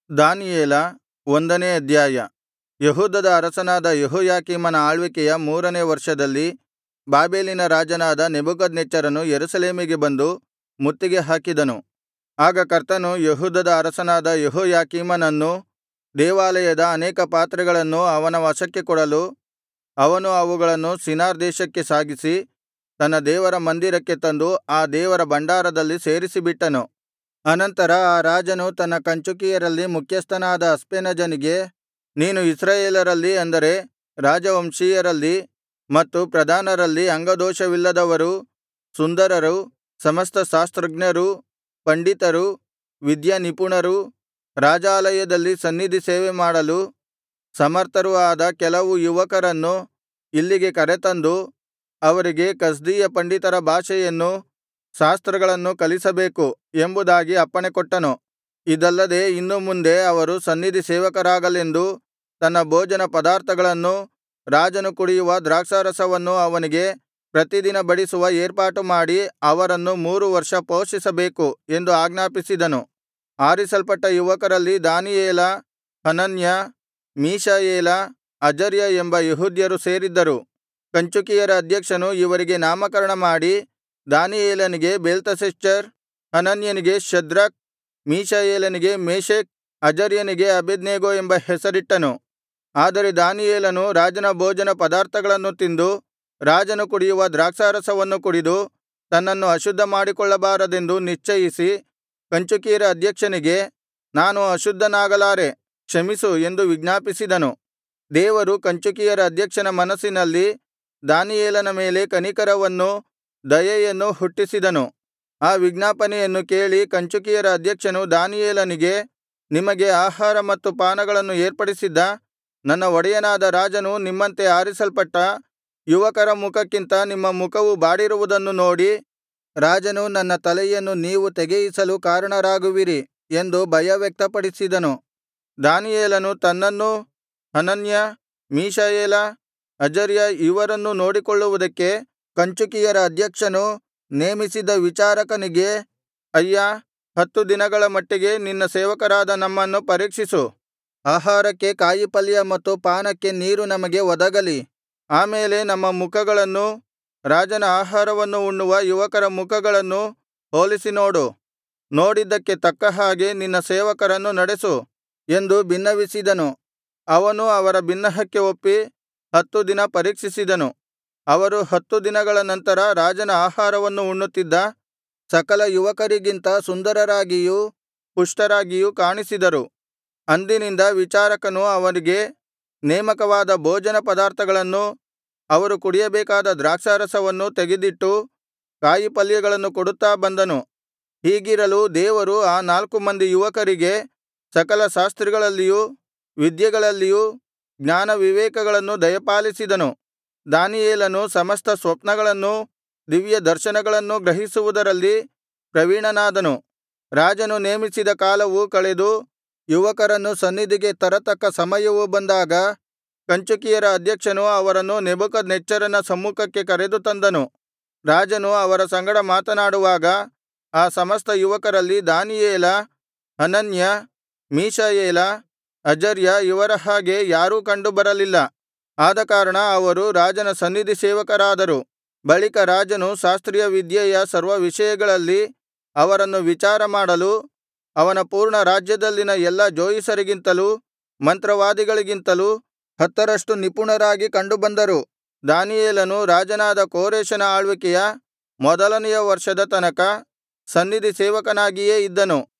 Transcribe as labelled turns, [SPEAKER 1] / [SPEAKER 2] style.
[SPEAKER 1] ದಾನಿಯೇಲ ಒಂದನೇ ಅಧ್ಯಾಯ ಯೆಹೂದದ ಅರಸನಾದ ಯೆಹೋಯಾಕೀಮನ ಆಳ್ವಿಕೆಯ ಮೂರನೇ ವರ್ಷದಲ್ಲಿ ಬಾಬೆಲಿನ ರಾಜನಾದ ನೆಬೂಕದ್ನೆಚ್ಚರನು ಯೆರೂಸಲೇಮಿಗೆ ಬಂದು ಮುತ್ತಿಗೆ ಹಾಕಿದನು ಆಗ ಕರ್ತನು ಯೆಹೂದದ ಅರಸನಾದ ಯೆಹೋಯಾಕೀಮನನ್ನೂ ದೇವಾಲಯದ ಅನೇಕ ಪಾತ್ರೆಗಳನ್ನೂ ಅವನ ವಶಕ್ಕೆ ಕೊಡಲು ಅವನು ಅವುಗಳನ್ನು ಶಿನಾರ್ ದೇಶಕ್ಕೆ ಸಾಗಿಸಿ ತನ್ನ ದೇವರ ಮಂದಿರಕ್ಕೆ ತಂದು ಆ ದೇವರ ಭಂಡಾರದಲ್ಲಿ ಸೇರಿಸಿಬಿಟ್ಟನು ಅನಂತರ ಆ ರಾಜನು ತನ್ನ ಕಂಚುಕಿಯರಲ್ಲಿ ಮುಖ್ಯಸ್ಥನಾದ ಅಸ್ಪೆನಜನಿಗೆ ನೀನು ಇಸ್ರಾಯೇಲರಲ್ಲಿ ಅಂದರೆ ರಾಜವಂಶೀಯರಲ್ಲಿ ಮತ್ತು ಪ್ರಧಾನರಲ್ಲಿ ಅಂಗದೋಷವಿಲ್ಲದವರೂ ಸುಂದರರೂ ಸಮಸ್ತ ಶಾಸ್ತ್ರಜ್ಞರೂ ಪಂಡಿತರೂ ವಿದ್ಯಾನಿಪುಣರೂ ರಾಜಾಲಯದಲ್ಲಿ ಸನ್ನಿಧಿ ಸೇವೆಮಾಡಲು ಸಮರ್ಥರೂ ಆದ ಕೆಲವು ಯುವಕರನ್ನು ಇಲ್ಲಿಗೆ ಕರೆತಂದು ಅವರಿಗೆ ಕಸ್ದೀಯ ಪಂಡಿತರ ಭಾಷೆಯನ್ನೂ ಶಾಸ್ತ್ರಗಳನ್ನೂ ಕಲಿಸಬೇಕು ಎಂಬುದಾಗಿ ಅಪ್ಪಣೆಕೊಟ್ಟನು ಇದಲ್ಲದೆ ಇನ್ನು ಮುಂದೆ ಅವರು ಸನ್ನಿಧಿ ಸೇವಕರಾಗಲೆಂದು ತನ್ನ ಭೋಜನ ಪದಾರ್ಥಗಳನ್ನೂ ರಾಜನು ಕುಡಿಯುವ ದ್ರಾಕ್ಷಾರಸವನ್ನೂ ಅವನಿಗೆ ಪ್ರತಿದಿನ ಬಡಿಸುವ ಏರ್ಪಾಟುಮಾಡಿ ಅವರನ್ನು ಮೂರು ವರ್ಷ ಪೋಷಿಸಬೇಕು ಎಂದು ಆಜ್ಞಾಪಿಸಿದನು ಆರಿಸಲ್ಪಟ್ಟ ಯುವಕರಲ್ಲಿ ದಾನಿಯೇಲ ಹನನ್ಯ ಮೀಶಾಯೇಲ ಅಜರ್ಯ ಎಂಬ ಯೆಹೂದ್ಯರು ಸೇರಿದ್ದರು ಕಂಚುಕಿಯರ ಅಧ್ಯಕ್ಷನು ಇವರಿಗೆ ನಾಮಕರಣ ಮಾಡಿ ದಾನಿಯೇಲನಿಗೆ ಬೇಲ್ತೆಶಚ್ಚರ್ ಹನನ್ಯನಿಗೆ ಶದ್ರಕ್ ಮೀಶಾಯೇಲನಿಗೆ ಮೇಶಕ್ ಅಜರ್ಯನಿಗೆ ಅಬೇದ್ನೆಗೋ ಎಂಬ ಹೆಸರಿಟ್ಟನು ಆದರೆ ದಾನಿಯೇಲನು ರಾಜನ ಭೋಜನ ಪದಾರ್ಥಗಳನ್ನು ತಿಂದು ರಾಜನು ಕುಡಿಯುವ ದ್ರಾಕ್ಷಾರಸವನ್ನು ಕುಡಿದು ತನ್ನನ್ನು ಅಶುದ್ಧ ಮಾಡಿಕೊಳ್ಳಬಾರದೆಂದು ನಿಶ್ಚಯಿಸಿ ಕಂಚುಕಿಯರ ಅಧ್ಯಕ್ಷನಿಗೆ ನಾನು ಅಶುದ್ಧನಾಗಲಾರೆ ಕ್ಷಮಿಸು ಎಂದು ವಿಜ್ಞಾಪಿಸಿದನು ದೇವರು ಕಂಚುಕಿಯರ ಅಧ್ಯಕ್ಷನ ಮನಸ್ಸಿನಲ್ಲಿ ದಾನಿಯೇಲನ ಮೇಲೆ ಕನಿಕರವನ್ನೂ ದಯೆಯನ್ನೂ ಹುಟ್ಟಿಸಿದನು ಆ ವಿಜ್ಞಾಪನೆಯನ್ನು ಕೇಳಿ ಕಂಚುಕಿಯರ ಅಧ್ಯಕ್ಷನು ದಾನಿಯೇಲನಿಗೆ ನಿಮಗೆ ಆಹಾರ ಮತ್ತು ಪಾನಗಳನ್ನು ಏರ್ಪಡಿಸಿದ್ದ ನನ್ನ ಒಡೆಯನಾದ ರಾಜನು ನಿಮ್ಮಂತೆ ಆರಿಸಲ್ಪಟ್ಟ ಯುವಕರ ಮುಖಕ್ಕಿಂತ ನಿಮ್ಮ ಮುಖವು ಬಾಡಿರುವುದನ್ನು ನೋಡಿ ರಾಜನು ನನ್ನ ತಲೆಯನ್ನು ನೀವು ತೆಗೆಯಿಸಲು ಕಾರಣರಾಗುವಿರಿ ಎಂದು ಭಯವ್ಯಕ್ತಪಡಿಸಿದನು ದಾನಿಯೇಲನು ತನ್ನನ್ನೂ ಹನನ್ಯ ಮೀಶಾಯೇಲ ಅಜರ್ಯ ಇವರನ್ನೂ ನೋಡಿಕೊಳ್ಳುವುದಕ್ಕೆ ಕಂಚುಕಿಯರ ಅಧ್ಯಕ್ಷನು ನೇಮಿಸಿದ್ದ ವಿಚಾರಕನಿಗೆ ಅಯ್ಯಾ ಹತ್ತು ದಿನಗಳ ಮಟ್ಟಿಗೆ ನಿನ್ನ ಸೇವಕರಾದ ನಮ್ಮನ್ನು ಪರೀಕ್ಷಿಸು ಆಹಾರಕ್ಕೆ ಕಾಯಿಪಲ್ಯ ಮತ್ತು ಪಾನಕ್ಕೆ ನೀರು ನಮಗೆ ಒದಗಲಿ ಆಮೇಲೆ ನಮ್ಮ ಮುಖಗಳನ್ನೂ ರಾಜನ ಆಹಾರವನ್ನು ಉಣ್ಣುವ ಯುವಕರ ಮುಖಗಳನ್ನೂ ಹೋಲಿಸಿ ನೋಡು ನೋಡಿದ್ದಕ್ಕೆ ತಕ್ಕ ಹಾಗೆ ನಿನ್ನ ಸೇವಕರನ್ನು ನಡೆಸು ಎಂದು ಬಿನ್ನವಿಸಿದನು ಅವನು ಅವರ ಬಿನ್ನಹಕ್ಕೆ ಒಪ್ಪಿ ಹತ್ತು ದಿನ ಪರೀಕ್ಷಿಸಿದನು ಅವರು ಹತ್ತು ದಿನಗಳ ನಂತರ ರಾಜನ ಆಹಾರವನ್ನು ಉಣ್ಣುತ್ತಿದ್ದ ಸಕಲ ಯುವಕರಿಗಿಂತ ಸುಂದರರಾಗಿಯೂ ಪುಷ್ಟರಾಗಿಯೂ ಕಾಣಿಸಿದರು ಅಂದಿನಿಂದ ವಿಚಾರಕನು ಅವರಿಗೆ ನೇಮಕವಾದ ಭೋಜನ ಪದಾರ್ಥಗಳನ್ನೂ ಅವರು ಕುಡಿಯಬೇಕಾದ ದ್ರಾಕ್ಷಾರಸವನ್ನೂ ತೆಗೆದಿಟ್ಟು ಕಾಯಿಪಲ್ಯಗಳನ್ನು ಕೊಡುತ್ತಾ ಬಂದನು ಹೀಗಿರಲು ದೇವರು ಆ ನಾಲ್ಕು ಮಂದಿ ಯುವಕರಿಗೆ ಸಕಲ ಶಾಸ್ತ್ರಗಳಲ್ಲಿಯೂ ವಿದ್ಯೆಗಳಲ್ಲಿಯೂ ಜ್ಞಾನವಿವೇಕಗಳನ್ನು ದಯಪಾಲಿಸಿದನು ದಾನಿಯೇಲನು ಸಮಸ್ತ ಸ್ವಪ್ನಗಳನ್ನೂ ದಿವ್ಯದರ್ಶನಗಳನ್ನೂ ಗ್ರಹಿಸುವುದರಲ್ಲಿ ಪ್ರವೀಣನಾದನು ರಾಜನು ನೇಮಿಸಿದ ಕಾಲವು ಕಳೆದು ಯುವಕರನ್ನು ಸನ್ನಿಧಿಗೆ ತರತಕ್ಕ ಸಮಯವು ಬಂದಾಗ ಕಂಚುಕಿಯರ ಅಧ್ಯಕ್ಷನು ಅವರನ್ನು ನೆಬೂಕದ್ನೆಚ್ಚರನ ಸಮ್ಮುಖಕ್ಕೆ ಕರೆದು ತಂದನು ರಾಜನು ಅವರ ಸಂಗಡ ಮಾತನಾಡುವಾಗ ಆ ಸಮಸ್ತ ಯುವಕರಲ್ಲಿ ದಾನಿಯೇಲ ಹನನ್ಯ ಮೀಶಾಯೇಲ ಅಜರ್ಯ ಇವರ ಹಾಗೆ ಯಾರೂ ಕಂಡುಬರಲಿಲ್ಲ ಆದಕಾರಣ ಅವರು ರಾಜನ ಸನ್ನಿಧಿ ಸೇವಕರಾದರು ಬಳಿಕ ರಾಜನು ಶಾಸ್ತ್ರೀಯ ವಿದ್ಯೆಯ ಸರ್ವ ವಿಷಯಗಳಲ್ಲಿ ಅವರನ್ನು ವಿಚಾರಮಾಡಲು ಅವನ ಪೂರ್ಣ ರಾಜ್ಯದಲ್ಲಿನ ಎಲ್ಲಾ ಜೋಯಿಸರಿಗಿಂತಲೂ ಮಂತ್ರವಾದಿಗಳಿಗಿಂತಲೂ ಹತ್ತರಷ್ಟು ನಿಪುಣರಾಗಿ ಕಂಡುಬಂದರು ದಾನಿಯೇಲನು ರಾಜನಾದ ಕೋರೆಷನ ಆಳ್ವಿಕೆಯ ಮೊದಲನೆಯ ವರ್ಷದ ತನಕ ಸನ್ನಿಧಿ ಸೇವಕನಾಗಿಯೇ ಇದ್ದನು